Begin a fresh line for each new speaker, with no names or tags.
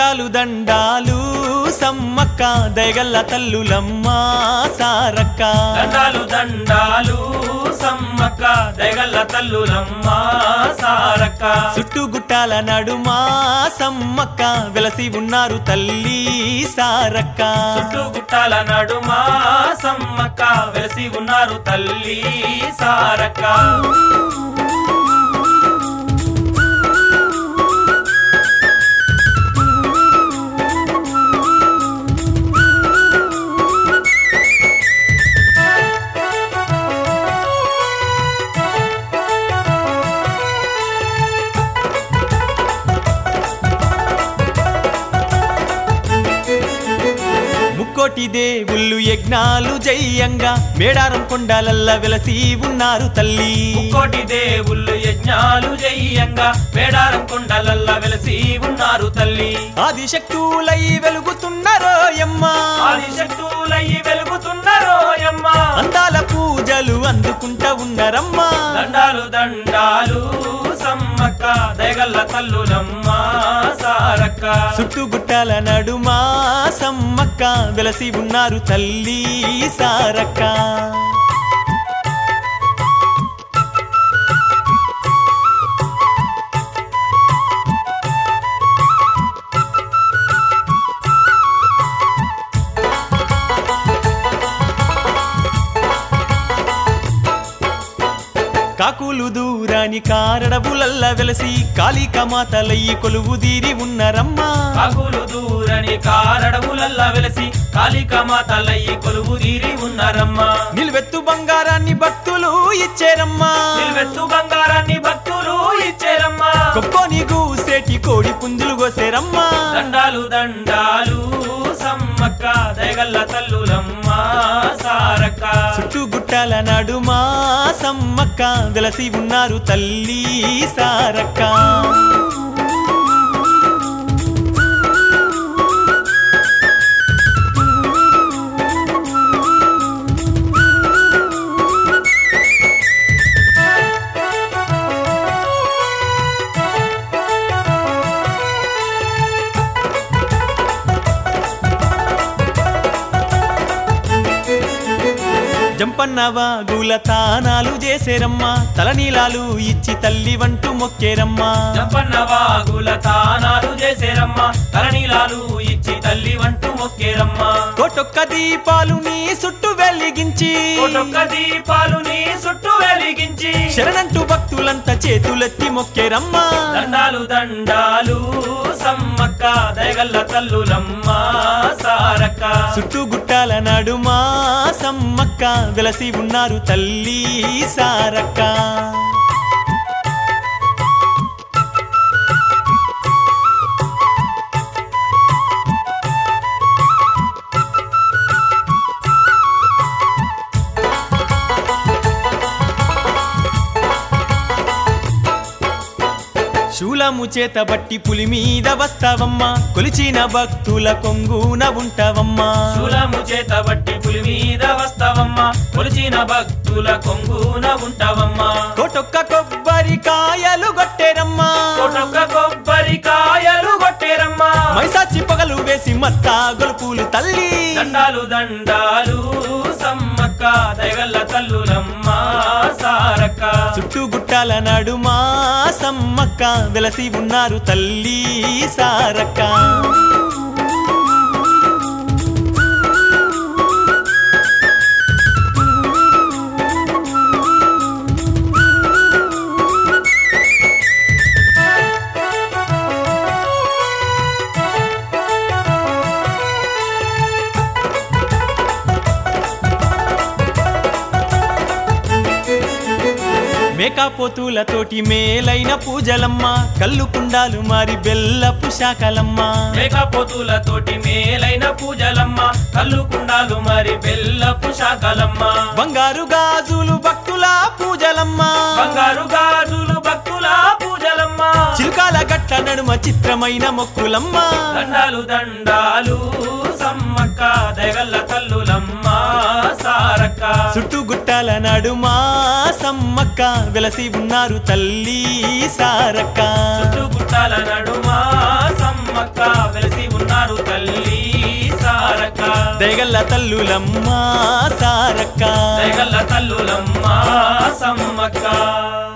దండాలు దండాలు సమ్మక్క దయగల్ల తల్లులమ్మ సారక్క
దండాలు దండాలు సమ్మక్క దయగల్ల తల్లులమ్మ సారక్క
చుట్టుగుట్టాల నడుమా సమ్మక్క వెలసి ఉన్నారు తల్లి సారక్క
చుట్టూ గుట్టాల నడుమ సమ్మక్క వెలసి ఉన్నారు తల్లి సారక్క
ముక్కోటి దేవుళ్ళు యజ్ఞాలు జయ్యంగా మేడారం కొండలల్ల వెలసి ఉన్నారు తల్లి
కోటి దేవుళ్ళు యజ్ఞాలు జయ్యంగా మేడారం కొండలల్ల వెలసి ఉన్నారు తల్లి
ఆదిశక్తులై వెలుగుతున్నారో యమ్మ
ఆదిశక్తులయ్యి వెలుగుతున్నారోయమ్మ
అందాల పూజలు అందుకుంటా ఉన్నరమ్మా
దండాలు దండాలు సమ్మక్క దయగల్ల తల్లులమ్మ సారక్క
చుట్టుగుట్టాల నడుమా సమ్మక్క వెలసి ఉన్నారు తల్లి సారక్క కాకులు దూరాని కారడబులల్ల వెలసి కాళిక మాతలయ్యి కొలువు దీరి ఉన్నరమ్మా
కాకులు దూరని కారడములల్లా వెలసి కాళిక మాతలయ్యి కొలువు తీరి ఉన్నారమ్మ
నిలువెత్తు బంగారాన్ని భక్తులు ఇచ్చేరమ్మా
నిల్వెత్తు బంగారాన్ని భక్తులు ఇచ్చేరమ్మా
కొక్కోని గూసేటి కోడి పుంజులు కోసేరమ్మా
దండాలు దండాలు సమ్మక్క దయగల్ల తల్లులమ్మ సారక్క
చుట్టుగుట్టాల నడుమా సమ్మక్క వెలసి ఉన్నారు తల్లి సారక్క జంపన్నవా గుల తానాలు చేసేరమ్మా తలనీలాలు ఇచ్చి తల్లి వంటూ మొక్కేరమ్మా
జంపన్న వాగుల తానాలు చేసేరమ్మ తలనీలాలు ఇచ్చి తల్లి వంటూ మొక్కేరమ్మ
కోటొక్క దీపాలు నీ చుట్టూ వెలిగించి
ఒక్కొక్క దీపాలు నీ చుట్టూ వెలిగించి
శరణంటూ భక్తులంతా చేతులెత్తి మొక్కేరమ్మా
దండాలు దండాలు సమ్మక్క దయగల్ల తల్లులమ్మ సారక్క
చుట్టుగుట్టాల నడుమా సమ్మక్క వెలసి ఉన్నారు తల్లి సారక్క శూలము చేత బట్టి పులి మీద వస్తావమ్మా కొలిచిన భక్తుల కొంగున ఉంటావమ్మా
శూలము చేత బట్టి పులి మీద వస్తావమ్మ కొలిచిన భక్తుల కొంగున ఉంటావమ్మా
కోటొక్క కొబ్బరికాయలు కొట్టేరమ్మా
ఒక్కొక్క కొబ్బరికాయలు కొట్టేరమ్మా
మైసాచి పొగలు వేసి మత్తా గొలుపులు తల్లి
దండాలు దండాలు సమ్మక్క దయగల్ల తల్లులమ్మ సారక్క
చుట్టుగుట్టాల నడుమా సమ్మక్క వెలసి ఉన్నారు తల్లి సారక్క మేకాపోతులతోటి మేలైన పూజలమ్మ కళ్ళు కుండాలు మారి బెల్లపు శాఖలమ్మ
మేకపోతులతోటి మేలైన పూజలమ్మ కళ్ళు కుండాలు మరి బెల్లపు శాఖలమ్మ
బంగారు గాజులు భక్తుల పూజలమ్మ
బంగారు గాజులు భక్తుల పూజలమ్మ
చిలుకాల గట్ల నడుమ చిత్రమైన మొక్కులమ్మ
దండాలు దండాలు సమ్మక్క దయగల్ల తల్లులమ్మ సారక్క
చుట్టూ గుట్టాల నడుమా సమ్మక్క వెలసి ఉన్నారు తల్లి సారక్క
చుట్టూ గుట్టాల నడుమా సమ్మక్క వెలిసి ఉన్నారు తల్లి సారక్క
దయగల్ల తల్లులమ్మ సారక్క
దయగల్ల తల్లులమ్మ సమ్మక్క